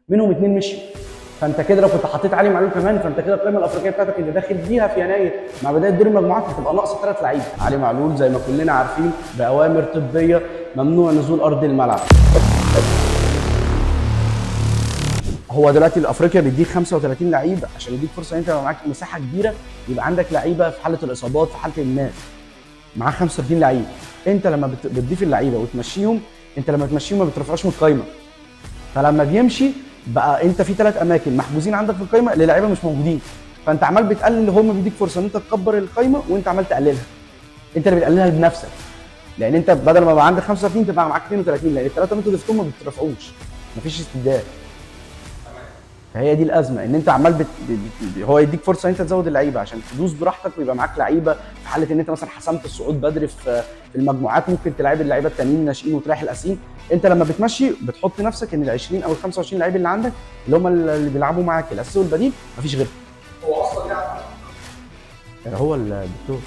منهم اثنين مشوا فانت كده لو كنت حطيت علي معلول كمان فانت كده القائمه الافريقيه بتاعتك اللي داخل بيها في يناير مع بدايه دور المجموعات هتبقى ناقص ثلاث لعيبه علي معلول زي ما كلنا عارفين باوامر طبيه ممنوع نزول ارض الملعب هو دلوقتي الافريقيا بيديك 35 لعيب عشان يديك فرصه ان انت يبقى معاك مساحه كبيره يبقى عندك لعيبه في حاله الاصابات في حاله الناس معاك 35 لعيب انت لما بت- بتضيف اللعيبه وتمشيهم انت لما تمشيهم ما بترفعوش من القايمه فلما بيمشي بقى انت في ثلاث اماكن محجوزين عندك في القايمه للعيبه مش موجودين فانت عمال بتقلل هم بيديك فرصه ان انت تكبر القايمه وانت عمال تقللها انت اللي بتقللها بنفسك لان انت بدل ما يبقى عندك 35 تبقى معاك 32 لان الثلاثه اللي انتوا ضفتهم ما بترفعوش مفيش استبدال فهي دي الازمه ان انت عمال بت... بت... هو يديك فرصه ان انت تزود اللعيبه عشان تدوس براحتك ويبقى معاك لعيبه في حاله ان انت مثلا حسمت الصعود بدري في في المجموعات ممكن تلعب اللعيبه التانيين الناشئين وتريح الاساسيين انت لما بتمشي بتحط نفسك ان ال 20 او ال 25 لعيب اللي عندك اللي هم اللي بيلعبوا معاك الاساسي والبديل مفيش غيرهم هو اصلا لعب هو الدكتور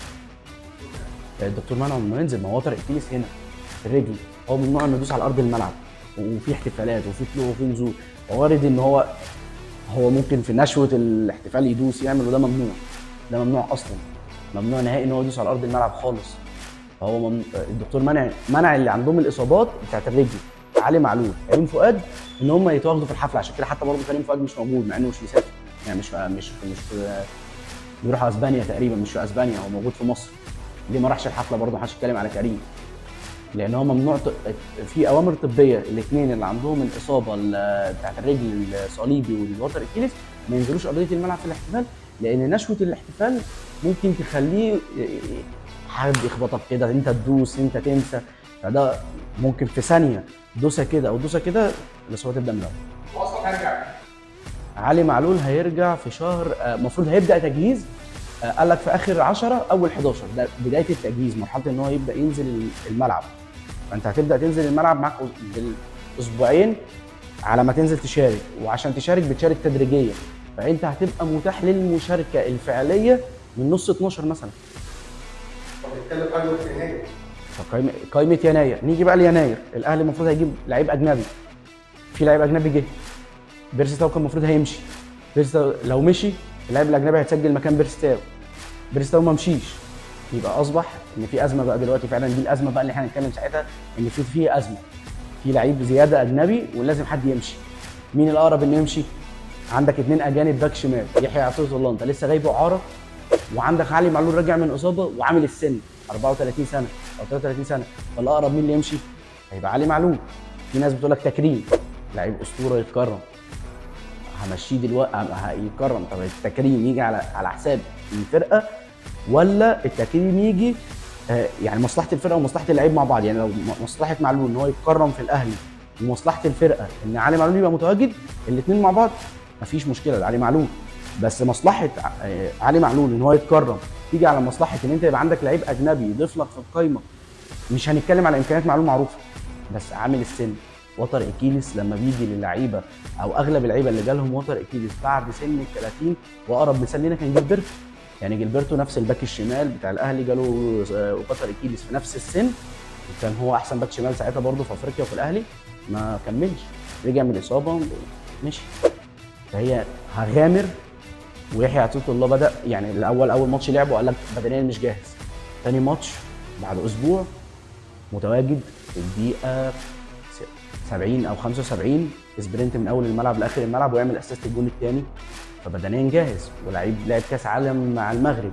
الدكتور منع انه ينزل ما هو وتر اكيليس هنا في الرجل هو ممنوع انه يدوس على ارض الملعب وفي احتفالات وفي طلوع وفي نزول وارد ان هو هو ممكن في نشوه الاحتفال يدوس يعمل وده ممنوع ده ممنوع اصلا ممنوع نهائي ان هو يدوس على ارض الملعب خالص فهو ممنوع الدكتور منع منع اللي عندهم الاصابات بتاعت الرجل علي معلول كريم فؤاد ان هم يتواجدوا في الحفله عشان كده حتى برضه كريم فؤاد مش موجود مع انه مش مسافر يعني مش مش مش في بيروح اسبانيا تقريبا مش في اسبانيا هو موجود في مصر ليه ما راحش الحفله برضه محدش يتكلم على كريم لان هو ممنوع ط- في اوامر طبيه الاثنين اللي عندهم الاصابه ال- بتاعت الرجل الصليبي والوتر اكيليس ما ينزلوش ارضيه الملعب في الاحتفال لان نشوه الاحتفال ممكن تخليه حد يخبطك كده انت تدوس انت تنسى فده ممكن في ثانيه دوسه كده او دوسه كده الاصابه تبدا من الاول هو اصلا هيرجع علي معلول هيرجع في شهر المفروض هيبدا تجهيز آه، قال لك في اخر 10 اول 11 ده بدايه التجهيز مرحله ان هو يبدا ينزل الملعب فانت هتبدا تنزل الملعب معاك أس- بالاسبوعين على ما تنزل تشارك وعشان تشارك بتشارك تدريجيا فانت هتبقى متاح للمشاركه الفعليه من نص 12 مثلا فبالتالي قالوا في يناير فقايمه قايمه يناير نيجي بقى ليناير الاهلي المفروض هيجيب لعيب اجنبي في لعيب اجنبي جه بيرسي تاو كان المفروض هيمشي بيرسي تاو لو مشي اللاعب الاجنبي هيتسجل مكان بيرسي تاو بيرسي تاو ما مشيش يبقى اصبح ان في ازمه بقى دلوقتي فعلا دي الازمه بقى اللي احنا هنتكلم ساعتها ان في في ازمه في لعيب زياده اجنبي ولازم حد يمشي مين الاقرب انه يمشي عندك اثنين اجانب باك شمال يحيى عطيه الله انت لسه جايبه اعاره وعندك علي معلول راجع من اصابه وعامل السن 34 سنه او 33 سنه فالاقرب مين اللي يمشي؟ هيبقى علي معلول في ناس بتقول لك تكريم لعيب اسطوره يتكرم همشيه دلوقتي هيتكرم طب التكريم يجي على على حساب الفرقه ولا التكريم يجي آه، يعني مصلحه الفرقه ومصلحه اللعيب مع بعض يعني لو م- مصلحه معلول ان هو يتكرم في الاهلي ومصلحه الفرقه ان علي معلول يبقى متواجد الاثنين مع بعض مفيش مشكله ده علي معلول بس مصلحه آه، علي معلول ان هو يتكرم تيجي على مصلحه ان انت يبقى عندك لعيب اجنبي يضيف لك في القايمه مش هنتكلم على امكانيات معلول معروفه بس عامل السن وتر اكيليس لما بيجي للعيبه او اغلب اللعيبه اللي جالهم وتر اكيليس بعد سن ال 30 واقرب مثال لنا كان جilberto يعني جilberto نفس الباك الشمال بتاع الاهلي جاله آه، وتر اكيليس في نفس السن وكان هو احسن باك شمال ساعتها برضه في افريقيا وفي الاهلي ما كملش رجع من الاصابه مشي فهي هغامر ويحيى عطيه الله بدا يعني الاول اول ماتش لعبه قال لك بدنيا مش جاهز تاني ماتش بعد اسبوع متواجد في الدقيقه س- 70 او 75 سبرنت من اول الملعب لاخر الملعب ويعمل اسيست الجون الثاني فبدنيا جاهز ولعيب لعب كاس عالم مع المغرب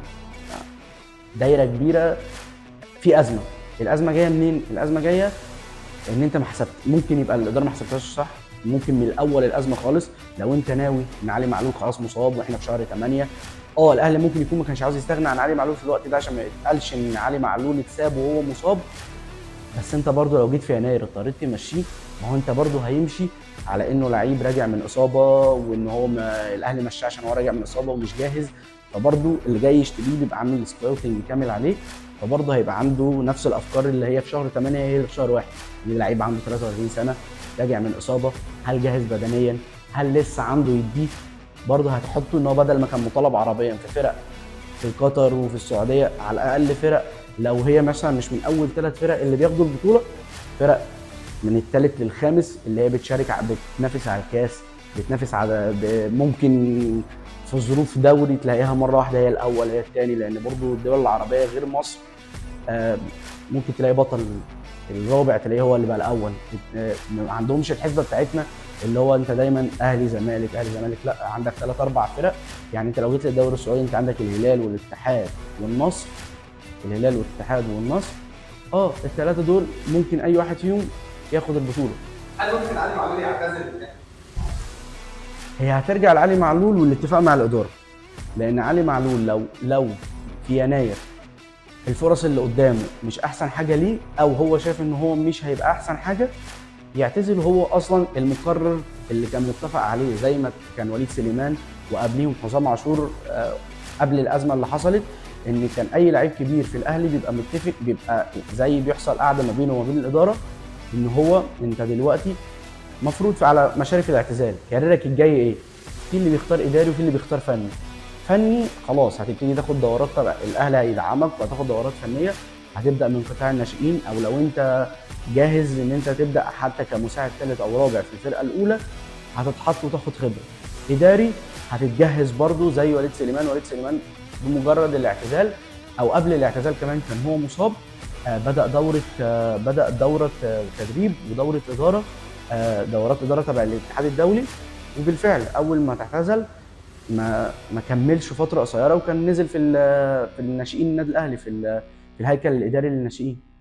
دايره كبيره في ازمه الازمه جايه منين الازمه جايه ان انت ما حسبت ممكن يبقى الاداره ما حسبتهاش صح ممكن من الاول الازمه خالص لو انت ناوي ان علي معلول خلاص مصاب واحنا في شهر 8 اه الاهلي ممكن يكون ما كانش عاوز يستغنى عن علي معلول في الوقت ده عشان ما يتقالش ان علي معلول اتساب وهو مصاب بس انت برضو لو جيت في يناير اضطريت تمشيه ما هو انت برضو هيمشي على انه لعيب راجع من اصابه وان هو ما الاهلي مشاه عشان هو راجع من اصابه ومش جاهز فبرضو اللي جاي يشتريه بيبقى عامل سكاوتنج كامل عليه فبرضه هيبقى عنده نفس الافكار اللي هي في شهر 8 هي اللي في شهر 1 ان لعيب عنده 33 سنه راجع من اصابه هل جاهز بدنيا هل لسه عنده يديه برضه هتحطه ان هو بدل ما كان مطالب عربيا في فرق في قطر وفي السعوديه على الاقل فرق لو هي مثلا مش من اول ثلاث فرق اللي بياخدوا البطوله فرق من الثالث للخامس اللي هي بتشارك ع- بتنافس على الكاس بتنافس على ب- ممكن في ظروف دوري تلاقيها مره واحده هي الاول هي الثاني لان برضو الدول العربيه غير مصر آه، ممكن تلاقي بطل الرابع تلاقيه هو اللي بقى الاول آه، ما عندهمش الحسبه بتاعتنا اللي هو انت دايما اهلي زمالك اهلي زمالك لا عندك ثلاث اربع فرق يعني انت لو جيت للدوري السعودي انت عندك الهلال والاتحاد والنصر الهلال والاتحاد والنصر اه الثلاثه دول ممكن اي واحد فيهم ياخد البطوله هل ممكن علي معلول يعتزل؟ هي هترجع لعلي معلول والاتفاق مع الاداره لان علي معلول لو لو في يناير الفرص اللي قدامه مش احسن حاجه ليه او هو شايف ان هو مش هيبقى احسن حاجه يعتزل هو اصلا المقرر اللي كان متفق عليه زي ما كان وليد سليمان وقبليهم حسام عاشور آه، قبل الازمه اللي حصلت ان كان اي لعيب كبير في الاهلي بيبقى متفق بيبقى زي بيحصل قعده ما بينه وما بين الاداره ان هو انت دلوقتي مفروض في- على مشارف الاعتزال كاريرك الجاي ايه؟ في اللي بيختار اداري وفي اللي بيختار فني فني خلاص هتبتدي تاخد دورات تبع الاهلي هيدعمك وهتاخد دورات فنيه هتبدا من قطاع الناشئين او لو انت جاهز ان انت تبدا حتى كمساعد ثالث او رابع في الفرقه الاولى هتتحط وتاخد خبره اداري هتتجهز برضو زي وليد سليمان وليد سليمان بمجرد الاعتزال او قبل الاعتزال كمان كان هو مصاب آه، بدا دوره آه، بدا دوره آه، تدريب ودوره اداره آه، دورات اداره تبع الاتحاد الدولي وبالفعل اول ما اعتزل ما ما كملش فتره قصيره وكان نزل في ال- في الناشئين النادي الاهلي في ال- في الهيكل الاداري للناشئين